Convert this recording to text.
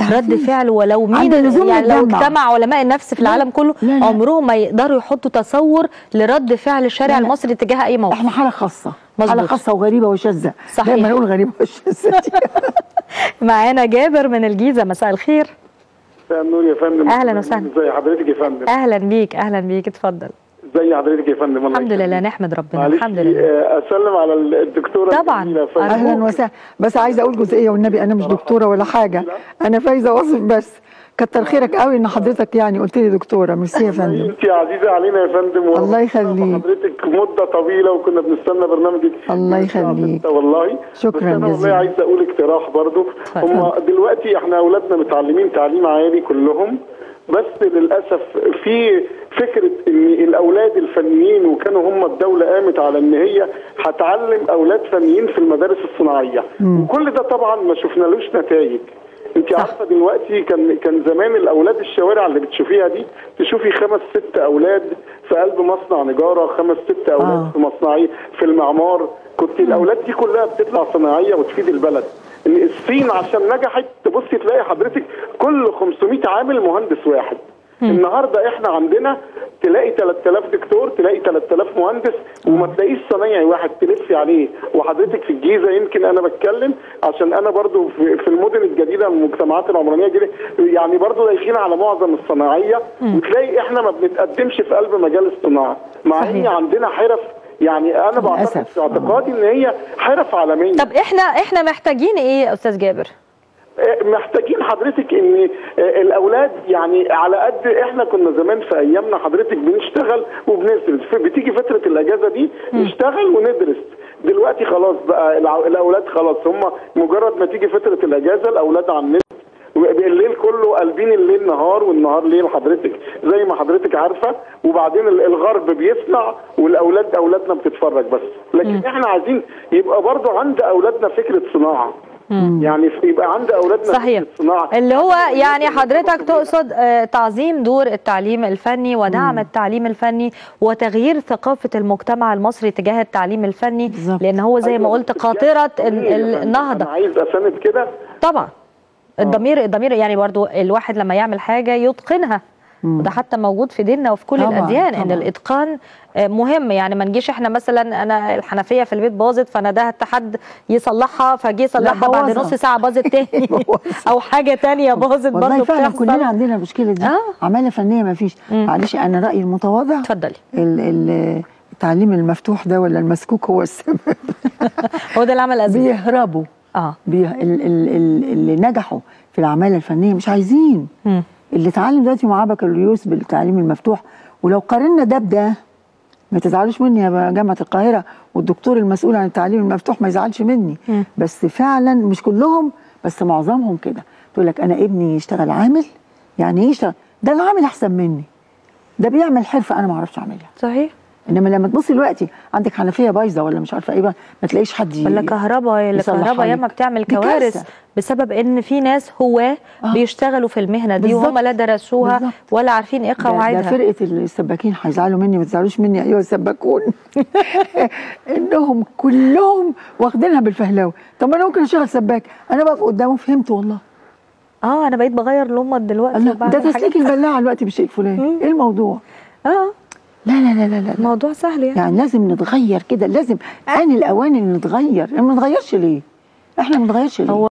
رد فعل ولو مين عند اللزوم يعني لو نتجمع. اجتمع علماء النفس في لا، العالم كله لا، لا. عمرهم ما يقدروا يحطوا تصور لرد فعل الشارع لا، لا. المصري تجاه اي موقف احنا حاله خاصه مظبوط. حاله خاصه وغريبه وشاذه صحيح. دايما نقول غريبه وشاذه دي. معانا جابر من الجيزه مساء الخير مساء النور يا فندم أهلاً وسهلاً. ازي حضرتك يا فندم اهلا بيك اهلا بيك اتفضل ازي حضرتك يا فندم الله الحمد لله يخليك. نحمد ربنا معلش الحمد لله آه، اسلم على الدكتوره طبعاً. الجميلة فايزة. أرجوك. اهلا وسهلا بس عايزه اقول جزئيه والنبي انا مش دكتوره ولا حاجه انا فايزه واصف بس كتر خيرك قوي ان حضرتك يعني قلت لي دكتوره ميرسي يا فندم انت عزيزه علينا يا فندم و- الله يخليك. حضرتك مده طويله وكنا بنستنى برنامجك الله من الساعة يخليك. 6 والله شكراً بس انا والله جزيلاً. عايز اقول اقتراح برضو اتفضل. هم دلوقتي احنا اولادنا متعلمين تعليم عالي كلهم بس للاسف في فكره ان الاولاد الفنيين وكانوا هم الدوله قامت على ان هي هتعلم اولاد فنيين في المدارس الصناعيه وكل ده طبعا ما شفنالوش نتائج انت عارفه دلوقتي كان كان زمان الاولاد الشوارع اللي بتشوفيها دي تشوفي خمس ست اولاد في قلب مصنع نجاره خمس ست اولاد آه. في مصنعيه في المعمار كنت الاولاد دي كلها بتطلع صناعيه وتفيد البلد ان الصين عشان نجحت تبصي تلاقي حضرتك كل 500 عامل مهندس واحد النهارده احنا عندنا تلاقي 3000 دكتور تلاقي 3000 مهندس وما تلاقيش صنايعي واحد تلفي عليه وحضرتك في الجيزه يمكن انا بتكلم عشان انا برضو في, في المدن الجديده المجتمعات العمرانيه الجديده يعني برضو دايخين على معظم الصناعيه وتلاقي احنا ما بنتقدمش في قلب مجال الصناعه مع ان صحيح. عندنا حرف يعني انا بعتقد للأسف. في اعتقادي ان هي حرف عالميه طب احنا احنا محتاجين ايه يا استاذ جابر محتاجين حضرتك ان الاولاد يعني على قد احنا كنا زمان في ايامنا حضرتك بنشتغل وبندرس بتيجي فتره الاجازه دي نشتغل وندرس دلوقتي خلاص بقى الع- الاولاد خلاص هم مجرد ما تيجي فتره الاجازه الاولاد على النت الليل كله قلبين الليل نهار والنهار ليل حضرتك زي ما حضرتك عارفه وبعدين ال- الغرب بيصنع والاولاد اولادنا بتتفرج بس لكن احنا عايزين يبقى برضو عند اولادنا فكره صناعه يعني يبقى عند اولادنا صحيح فكرة صناعه اللي هو يعني حضرتك تقصد آه، تعظيم دور التعليم الفني ودعم التعليم الفني وتغيير ثقافة المجتمع المصري تجاه التعليم الفني بالظبط. لأن هو زي ما أيوة، قلت بس قاطرة ال- يعني ال- انا النهضة عايز اساند كده طبعا الضمير الضمير يعني برضو الواحد لما يعمل حاجة يتقنها وده حتى موجود في ديننا وفي كل طبعاً، الأديان إن طبعاً. الإتقان آه، مهم يعني ما نجيش احنا مثلا انا الحنفيه في البيت باظت فانا ده حد يصلحها فجي يصلحها بعد بوظها. نص ساعه باظت تاني بوظها. او حاجه تانية باظت والله برضه فعلا بتحصل كلنا عندنا المشكله دي آه. عماله فنيه ما فيش معلش انا رايي المتواضع اتفضلي ال- ال- التعليم المفتوح ده ولا المسكوك هو السبب هو ده اللي عمل ازمه بيهربوا اه بي... ال... ال... ال... اللي نجحوا في العماله الفنيه مش عايزين مم. اللي اتعلم دلوقتي معاه بكالوريوس بالتعليم المفتوح ولو قارنا ده بده ما تزعلوش مني يا جامعه القاهره والدكتور المسؤول عن التعليم المفتوح ما يزعلش مني مم. بس فعلا مش كلهم بس معظمهم كده تقول لك انا ابني يشتغل عامل يعني ايه يشتغل ده العامل احسن مني ده بيعمل حرفه انا ما اعرفش اعملها صحيح انما لما تبصي دلوقتي عندك حنفيه بايظه ولا مش عارفه ايه بقى ما تلاقيش حد ي- ولا كهرباء اللي يصلحها كهرباء لك. ياما بتعمل دي كوارث كارثة. بسبب ان في ناس هواه آه. بيشتغلوا في المهنه دي بالظبط. وهم لا درسوها بالظبط. ولا عارفين ايه ده, ده قواعدها فرقه السباكين هيزعلوا مني ما تزعلوش مني ايها السباكون انهم كلهم واخدينها بالفهلاوه طب انا ممكن اشتغل سباك انا بقف قدامه فهمت والله اه انا بقيت بغير لمط دلوقتي الله وبعمل ده حاجات. تسليك البلاعه دلوقتي بالشيء الفلاني ايه الموضوع اه لا لا لا لا لا, لا. الموضوع سهل يعني يعني لازم نتغير كده لازم ان الاوان ان نتغير ما نتغيرش ليه احنا ما نتغيرش ليه هو